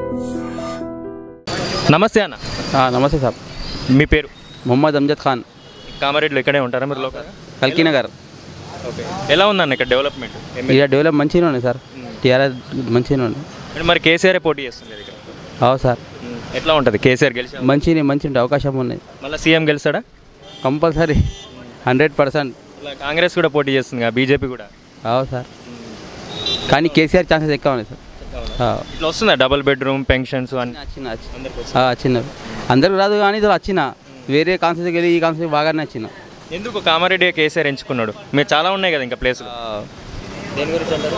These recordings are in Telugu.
నమస్తే అన్న ఆ, నమస్తే సార్ మీ పేరు మొహమ్మద్ అమ్జద్ ఖాన్ కామారెడ్డిలో ఇక్కడే ఉంటారా మీరు లోకల్ కల్కి నగర్ ఓకే ఎలా ఉందన్న ఇక్కడ డెవలప్మెంట్ ఇక డెవలప్ మంచిగానే ఉంది సార్ టీఆర్ఎస్ మంచిగానే ఉంది అంటే మరి కేసీఆర్ పోటీ చేస్తుంది ఇక్కడ అవు సార్ ఎట్లా ఉంటుంది కేసీఆర్ గెలిచి మంచి మంచి ఉండే అవకాశం ఉన్నాయి మళ్ళీ సీఎం గెలుస్తాడా కంపల్సరీ హండ్రెడ్ పర్సెంట్ ఇలా కాంగ్రెస్ కూడా పోటీ చేస్తుంది కదా బీజేపీ కూడా అవు సార్ కానీ కేసీఆర్ ఛాన్సెస్ ఎక్కువ ఉన్నాయి సార్ ఆ. ఇట్లా వస్తుందా డబుల్ బెడ్రూమ్ పెన్షన్స్ అన్ని వచ్చిన వచ్చిన ఆ, వచ్చిన అందరికి రాదు కానీ ఇది వచ్చిన వేరే కాన్సెప్ట్కి వెళ్ళి ఈ కాన్సెప్ట్ బాగానే వచ్చిన ఎందుకు కామారెడ్డి కేసీఆర్ ఎంచుకున్నాడు మీరు చాలా ఉన్నాయి కదా ఇంకా ప్లేస్లు దేని గురించి అంటారు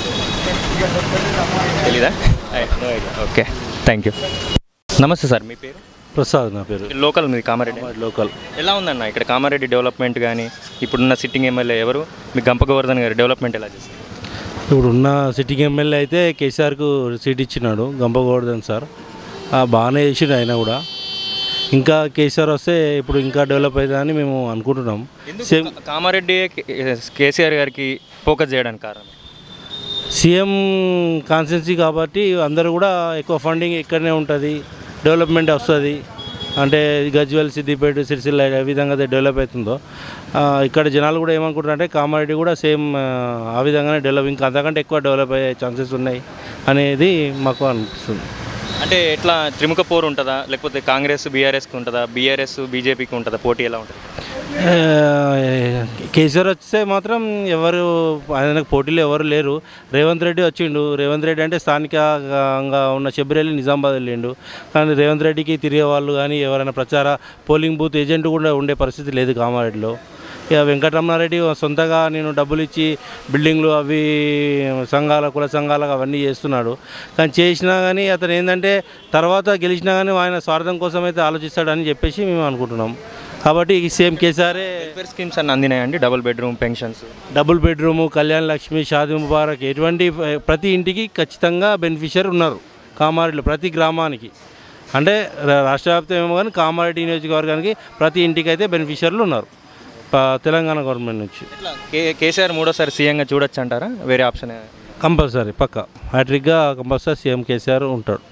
తెలీదా ఓకే థ్యాంక్ యూ నమస్తే సార్ మీ పేరు ప్రసాద్ నా పేరు లోకల్ మీది కామారెడ్డి లోకల్ ఎలా ఉందన్న ఇక్కడ కామారెడ్డి డెవలప్మెంట్ కానీ ఇప్పుడున్న సిట్టింగ్ ఎమ్మెల్యే ఎవరు మీ గంప గోవర్ధన్ గారు డెవలప్మెంట్ ఎలా చేస్తారు ఇప్పుడు ఉన్న సిట్టింగ్ ఎమ్మెల్యే అయితే కేసీఆర్కు సీట్ ఇచ్చినాడు గంపగోవర్ధన్ సార్ ఆ, బాగానే చేసిండు ఆయన కూడా ఇంకా కేసీఆర్ వస్తే ఇప్పుడు ఇంకా డెవలప్ అవుతుందని మేము అనుకుంటున్నాం సేమ్ కా- కామారెడ్డి కే- కేసీఆర్ గారికి ఫోకస్ చేయడానికి కారణం సీఎం కాన్స్టెన్సీ కాబట్టి అందరూ కూడా ఎక్కువ ఫండింగ్ ఇక్కడనే ఉంటుంది డెవలప్మెంట్ వస్తుంది అంటే గజ్వెల్ సిద్దిపేట సిరిసిల్ల ఏ విధంగా అయితే డెవలప్ అవుతుందో ఆ, ఇక్కడ జనాలు కూడా ఏమనుకుంటారంటే కామారెడ్డి కూడా సేమ్ ఆ విధంగానే డెవలప్ ఇంకా అంతకంటే ఎక్కువ డెవలప్ అయ్యే ఛాన్సెస్ ఉన్నాయి అనేది మాకు అనిపిస్తుంది అంటే ఎట్లా త్రిముఖ పోరు ఉంటుందా లేకపోతే కాంగ్రెస్ బీఆర్ఎస్కి ఉంటుందా బీఆర్ఎస్ బీజేపీకి ఉంటుందా పోటీ ఎలా ఉంటుంది ఆ, కేసీఆర్ వస్తే మాత్రం ఎవరు ఆయనకు పోటీలో ఎవరు లేరు రేవంత్ రెడ్డి వచ్చిండు రేవంత్ రెడ్డి అంటే స్థానికంగా ఉన్న శబరిల్లి నిజామాబాద్ వెళ్ళిండు కానీ రేవంత్ రెడ్డికి తిరిగే వాళ్ళు కానీ ఎవరైనా ప్రచార పోలింగ్ బూత్ ఏజెంట్ కూడా ఉండే పరిస్థితి లేదు కామారెడ్డిలో ఇక వెంకటరమణారెడ్డి సొంతగా నేను డబ్బులు ఇచ్చి బిల్డింగ్లు అవి సంఘాల కుల సంఘాలకు అవన్నీ చేస్తున్నాడు కానీ చేసినా కానీ అతను ఏంటంటే తర్వాత గెలిచినా కానీ ఆయన స్వార్థం కోసం అయితే ఆలోచిస్తాడని చెప్పేసి మేము అనుకుంటున్నాం కాబట్టి ఈ సేమ్ కేసీఆరే వెల్ఫేర్ స్కీమ్స్ అన్ని అందినాయండి double bedroom pensions double bedroom Kalyan Lakshmi Shaadi Mubarak ఎటువంటి ప్రతి ఇంటికి ఖచ్చితంగా బెనిఫిషియర్ ఉన్నారు కామారెడ్డిలో ప్రతి గ్రామానికి అంటే రా- రాష్ట్ర వ్యాప్తం ఏమో కానీ కామారెడ్డి నియోజకవర్గానికి ప్రతి ఇంటికి అయితే బెనిఫిషియర్లు ఉన్నారు ప- తెలంగాణ గవర్నమెంట్ నుంచి ఎట్లా కే కేసీఆర్ మూడోసారి సీఎంగా చూడొచ్చు అంటారా వేరే ఆప్షన్ కంపల్సరీ పక్క హ్యాట్రిక్గా కంపల్సరీ సీఎం కేసీఆర్ ఉంటాడు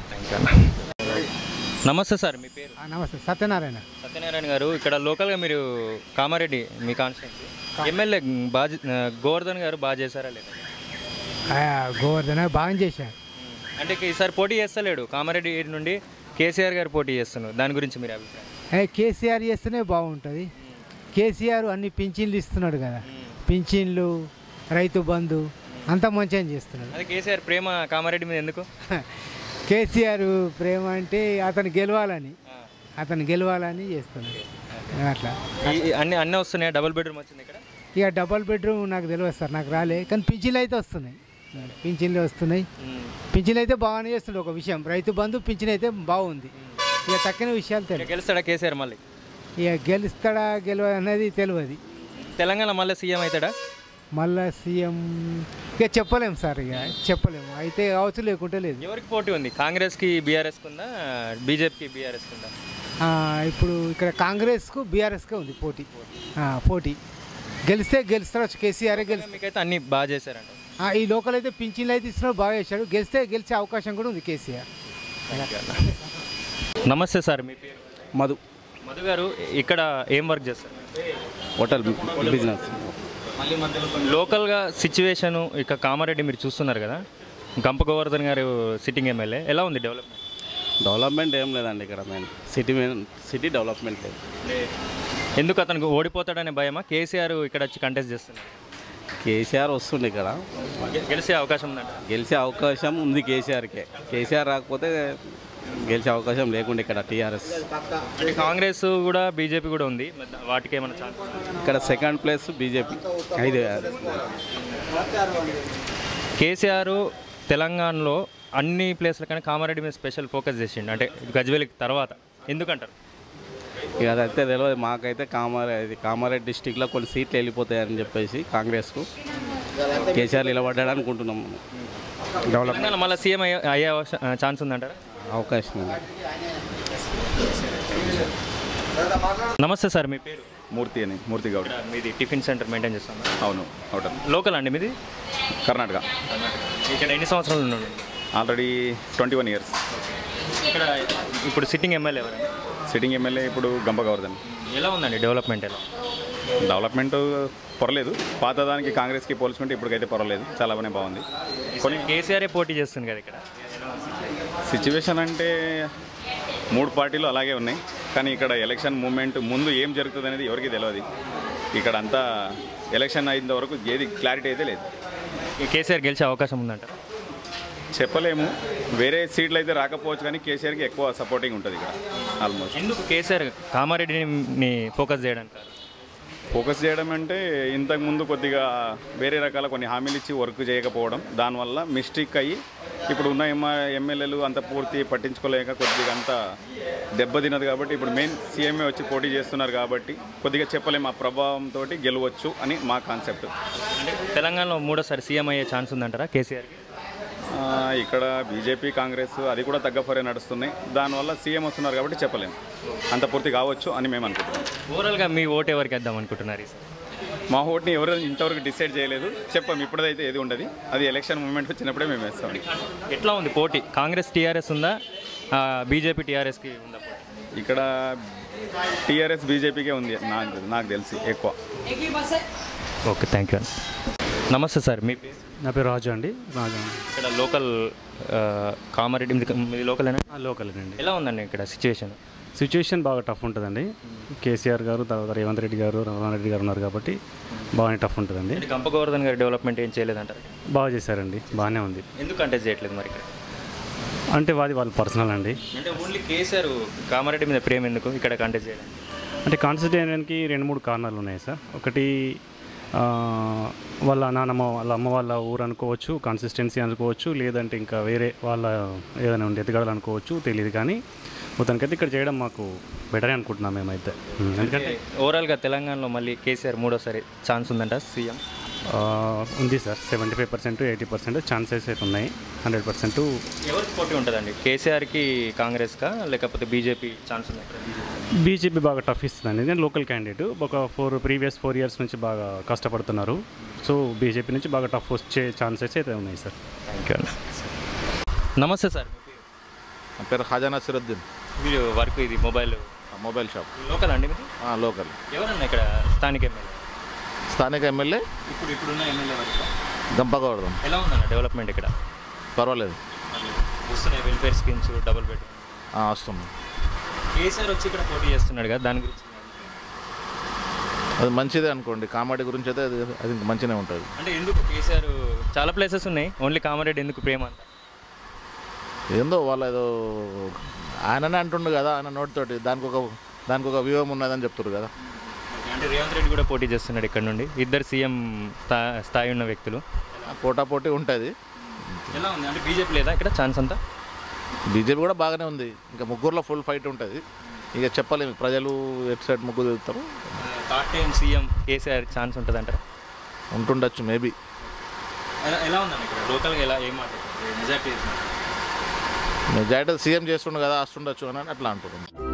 నమస్తే సార్ మీ పేరు నమస్తే సత్యనారాయణ సత్యనారాయణ గారు ఇక్కడ లోకల్గా మీరు కామారెడ్డి మీ కాన్స్టిట్యూన్సీ ఎమ్మెల్యే బాగా గోవర్ధన్ గారు బాగా చేశారా లేదా గోవర్ధన బాగా చేశారు అంటే ఈసారి పోటీ చేస్తలేడు కామారెడ్డి నుండి కేసీఆర్ గారు పోటీ చేస్తున్నారు దాని గురించి మీరు అభిప్రాయం ఏ, కేసీఆర్ చేస్తేనే బాగుంటుంది కేసీఆర్ అన్ని పింఛన్లు ఇస్తున్నాడు కదా పింఛన్లు రైతు బంధు అంతా మంచిగా చేస్తున్నాడు అదే కేసీఆర్ ప్రేమ కామారెడ్డి మీద ఎందుకు కేసీఆర్ ప్రేమ అంటే అతను గెలవాలని అతను గెలవాలని చేస్తున్నాడు అట్లా ఈ- ఈ అన్ని అన్నీ వస్తున్నాయి డబుల్ బెడ్రూమ్ వచ్చింది ఇక్కడ ఇక డబల్ బెడ్రూమ్ నాకు తెలియదు సార్ నాకు రాలే కానీ పింఛన్లు అయితే వస్తున్నాయి పింఛన్లు వస్తున్నాయి పింఛన్లు అయితే బాగానే చేస్తుండే ఒక విషయం రైతు బంధు పింఛన్ అయితే బాగుంది ఇక తక్కిన విషయాలు ఇక తెలియదు గెలుస్తాడా కేసీఆర్ మళ్ళీ ఇక గెలుస్తాడా గెలవ అనేది తెలియదు తెలంగాణ మళ్ళీ సీఎం అవుతాడా మళ్ళా సీఎం ఇక చెప్పలేము సార్ ఇక చెప్పలేము అయితే కావచ్చు లేకుంటే లేదు ఎవరికి పోటీ ఉంది కాంగ్రెస్కి బీఆర్ఎస్కి ఉందా బీజేపీకి బీఆర్ఎస్కి ఉందా ఆ, ఇప్పుడు ఇక్కడ కాంగ్రెస్కు బీఆర్ఎస్కే ఉంది పోటీ ఆ, పోటీ గెలిస్తే గెలుస్తాడు కేసీఆర్ గెలుస్తాడు మీకైతే అన్ని బాగా చేశారంట ఆ, ఈ లోకల్ అయితే పింఛన్లు అయితే ఇస్తున్నాడు బాగా చేశాడు గెలిస్తే గెలిచే అవకాశం కూడా ఉంది కేసీఆర్ నమస్తే సార్ మీ పేరు మధు మధు గారు ఇక్కడ ఏం వర్క్ చేస్తారు హోటల్ బిజినెస్ లోకల్గా సిచ్యువేషన్ ఇక కామారెడ్డి మీరు చూస్తున్నారు కదా గంప గోవర్ధన్ గారు సిట్టింగ్ ఎమ్మెల్యే ఎలా ఉంది డెవలప్మెంట్ డెవలప్మెంట్ ఏం లేదండి ఇక్కడ మెయిన్ సిటీ సిటీ డెవలప్మెంట్ లేదు ఎందుకు అతనికి ఓడిపోతాడనే భయమా కేసీఆర్ ఇక్కడ వచ్చి కంటెస్ట్ చేస్తున్నారు కేసీఆర్ వస్తుండే ఇక్కడ గె- గెలిచే అవకాశం ఉందంట గెలిచే అవకాశం ఉంది కేసీఆర్కే కేసీఆర్ రాకపోతే గెలిచే అవకాశం లేకుండా ఇక్కడ టీఆర్ఎస్ అంటే కాంగ్రెస్ కూడా బీజేపీ కూడా ఉంది మరి వాటికి ఏమైనా ఛాన్స్ ఇక్కడ సెకండ్ ప్లేస్ బీజేపీ ఐదు కేసీఆర్ తెలంగాణలో అన్ని ప్లేస్ల కానీ కామారెడ్డి మీద స్పెషల్ ఫోకస్ చేసిండు అంటే గజ్వేలికి తర్వాత ఎందుకంటారు ఇక అదైతే తెలియదు మాకైతే కామారెడ్డి కామారెడ్డి డిస్టిక్లో కొన్ని సీట్లు వెళ్ళిపోతాయని చెప్పేసి కాంగ్రెస్కు కేసీఆర్ నిలబడ్డాడు అనుకుంటున్నాం మనం. డెవలప్ తెలంగాణ మళ్ళీ సీఎం అయ్యే అయ్యే అవస- ఛాన్స్ ఉందంటారా అవకాశం ఉంది నమస్తే సార్ మీ పేరు మూర్తి అని మూర్తి గౌడ్ ఇక్కడ మీది టిఫిన్ సెంటర్ మెయింటైన్ చేస్తాను అవును హోటల్ లోకల్ అండి మీది కర్ణాటక ఇక్కడ ఎన్ని సంవత్సరాలు ఉన్నాడు ఆల్రెడీ ట్వంటీ వన్ ఇయర్స్ ఇక్కడ ఇప్పుడు సిట్టింగ్ ఎమ్మెల్యే ఎవరు సిట్టింగ్ ఎమ్మెల్యే ఇప్పుడు గంప గవర్ధన్ ఎలా ఉందండి డెవలప్మెంట్ ఎలా డెవలప్మెంట్ పర్లేదు పాతదానికి కాంగ్రెస్కి పోల్చుకుంటే ఇప్పటికైతే పర్వాలేదు చాలా బాగానే బాగుంది కొన్ని కేసీఆరే పోటీ చేస్తుంది కదా ఇక్కడ సిచ్యువేషన్ అంటే మూడు పార్టీలు అలాగే ఉన్నాయి కానీ ఇక్కడ ఎలక్షన్ మూమెంట్ ముందు ఏం జరుగుతుంది అనేది ఎవరికి తెలియదు ఇక్కడ అంతా ఎలక్షన్ అయిన వరకు ఏది క్లారిటీ అయితే లేదు ఈ కేసీఆర్ గెలిచే అవకాశం ఉందంట చెప్పలేము వేరే సీట్లు అయితే రాకపోవచ్చు కానీ కేసీఆర్కి ఎక్కువ సపోర్టింగ్ ఉంటుంది ఇక్కడ ఆల్మోస్ట్ ఎందుకు కేసీఆర్ కామారెడ్డిని ఫోకస్ చేయడానికి కారణం? ఫోకస్ చేయడం అంటే ఇంతకు ముందు కొద్దిగా వేరే రకాల కొన్ని హామీలు ఇచ్చి వర్క్ చేయకపోవడం దానివల్ల మిస్టేక్ అయ్యి ఇప్పుడు ఉన్న ఎమ్మ ఎమ్మెల్యేలు అంత పూర్తి పట్టించుకోలేక కొద్దిగా అంత దెబ్బతిన్నది కాబట్టి ఇప్పుడు మెయిన్ సీఎంఏ వచ్చి పోటీ చేస్తున్నారు కాబట్టి కొద్దిగా చెప్పలేము ఆ ప్రభావంతో గెలవచ్చు అని మా కాన్సెప్ట్ అంటే తెలంగాణలో మూడోసారి సీఎం అయ్యే ఛాన్స్ ఉందంటారా కేసీఆర్కి ఆ, ఇక్కడ బీజేపీ కాంగ్రెస్ అది కూడా తగ్గఫరే నడుస్తున్నాయి దానివల్ల సీఎం వస్తున్నారు కాబట్టి చెప్పలేము అంత పూర్తి కావచ్చు అని మేము అనుకుంటున్నాం ఓవరాల్గా మీ ఓటు ఎవరికి వేద్దాం అనుకుంటున్నారు ఈసారి మా ఓట్ని ఎవరు ఇంతవరకు డిసైడ్ చేయలేదు చెప్పాం ఇప్పుడైతే ఏది ఉండదు అది ఎలక్షన్ మూమెంట్ వచ్చినప్పుడే మేము వేస్తాం ఎట్లా ఉంది పోటీ కాంగ్రెస్ టీఆర్ఎస్ ఉందా బీజేపీ టీఆర్ఎస్కి ఉందా పోటీ ఇక్కడ టీఆర్ఎస్ బీజేపీకే ఉంది నాకు నాకు తెలిసి ఎక్కువ ఓకే థ్యాంక్ యూ అండి నమస్తే సార్ మీ పేరు నా పేరు రాజు అండి రాజు ఇక్కడ లోకల్ ఆ, కామారెడ్డి మీది మీది లోకలేనా లోకలేనండి ఎలా ఉందండి ఇక్కడ సిచ్యువేషన్ సిచ్యువేషన్ బాగా టఫ్ ఉంటుందండి కేసీఆర్ గారు తర్వాత రేవంత్ రెడ్డి గారు రఘువన్ రెడ్డి గారు ఉన్నారు కాబట్టి బాగానే టఫ్ ఉంటుందండి అంటే గంప గోవర్ధన్ గారి డెవలప్మెంట్ ఏం చేయలేదంటారు బాగా చేశారండి బాగానే ఉంది ఎందుకు కంటెస్ట్ చేయట్లేదు మరి ఇక్కడ అంటే వాది వాళ్ళ పర్సనల్ అండి అంటే ఓన్లీ కేసీఆర్ కామారెడ్డి మీద ప్రేమ ఎందుకు ఇక్కడ కంటెస్ట్ చేయడానికి అంటే కాన్స్టిట్యూయన్కి రెండు మూడు కారణాలు ఉన్నాయి సార్ ఒకటి ఆ, వాళ్ళ నాన్నమ్మ వాళ్ళ అమ్మ వాళ్ళ ఊరు అనుకోవచ్చు కన్సిస్టెన్సీ అనుకోవచ్చు లేదంటే ఇంకా వేరే వాళ్ళ ఏదైనా ఉండి ఎదగడాలు అనుకోవచ్చు తెలియదు కానీ మొత్తానికైతే ఇక్కడ చేయడం మాకు బెటరే అనుకుంటున్నాం మేమైతే ఉం, ఎందుకంటే ఓవరాల్గా తెలంగాణలో మళ్ళీ కేసీఆర్ మూడోసారి ఛాన్స్ ఉందంట సీఎం ఆ, ఉంది sir seventy five percent eighty percent chances అయితే ఉన్నాయి హండ్రెడ్ పర్సెంట్ ఎవరికి పోటీ ఉంటుందండి కేసీఆర్కి కాంగ్రెస్కా లేకపోతే బీజేపీ ఛాన్స్ ఉంది బీజేపీ బాగా టఫ్ ఇస్తుందండి నేను లోకల్ క్యాండిడేట్ ఒక ఫోర్ ప్రీవియస్ ఫోర్ ఇయర్స్ నుంచి బాగా కష్టపడుతున్నారు సో బీజేపీ నుంచి బాగా టఫ్ వచ్చే ఛాన్సెస్ అయితే ఉన్నాయి సార్ థ్యాంక్ యూ అండి నమస్తే సార్ నా పేరు ఖాజా నసిరుద్దీన్ మీరు వర్క్ ఇది మొబైల్ మొబైల్ షాప్ లోకల్ అండి మీరు ఆ, లోకల్ ఎవరన్నా ఇక్కడ స్థానిక ఎమ్మెల్యే స్థానిక ఎమ్మెల్యే ఇప్పుడు ఇప్పుడున్న ఎమ్మెల్యే వరకు గంపగౌడదాం ఎలా ఉందన్న డెవలప్మెంట్ ఇక్కడ పర్వాలేదు వస్తున్నాయి వెల్ఫేర్ స్కీమ్స్ డబుల్ బెడ్ ఆ, వస్తున్నాం కేసీఆర్ వచ్చి ఇక్కడ పోటీ చేస్తున్నాడు కదా దాని గురించి అది మంచిదే అనుకోండి కామెడీ గురించి అయితే అది అది ఇంకా మంచిగానే ఉంటుంది అంటే ఎందుకు కేసీఆర్ చాలా ప్లేసెస్ ఉన్నాయి ఓన్లీ కామారెడ్డి ఎందుకు ప్రేమ అంత ఏందో వాళ్ళ ఏదో ఆయననే అంటుండు కదా ఆయన నోటితోటి దానికి ఒక దానికి ఒక వ్యూహం ఉన్నదని చెప్తున్నారు కదా అంటే రేవంత్ రెడ్డి కూడా పోటీ చేస్తున్నాడు ఇక్కడ నుండి ఇద్దరు సీఎం స్థా స్థాయి ఉన్న వ్యక్తులు ఆ పోటా పోటీ ఉంటుంది ఎలా ఉంది అంటే బీజేపీ లేదా ఇక్కడ ఛాన్స్ అంతా బీజేపీ కూడా బాగానే ఉంది ఇంకా ముగ్గురులో ఫుల్ ఫైట్ ఉంటుంది ఇక చెప్పలేము ప్రజలు ఎటు సైడ్ ముగ్గురు తిరుగుతారు third time CM KCR chance ఉంటుంది అంటారా ఉంటుండొచ్చు మేబీ ఎలా ఎలా ఉందండి ఇక్కడ లోకల్గా ఎలా ఏం మాట మెజార్టీ మెజారిటీ సీఎం చేస్తుండు కదా వస్తుండొచ్చు అని అట్లా అంటున్నాం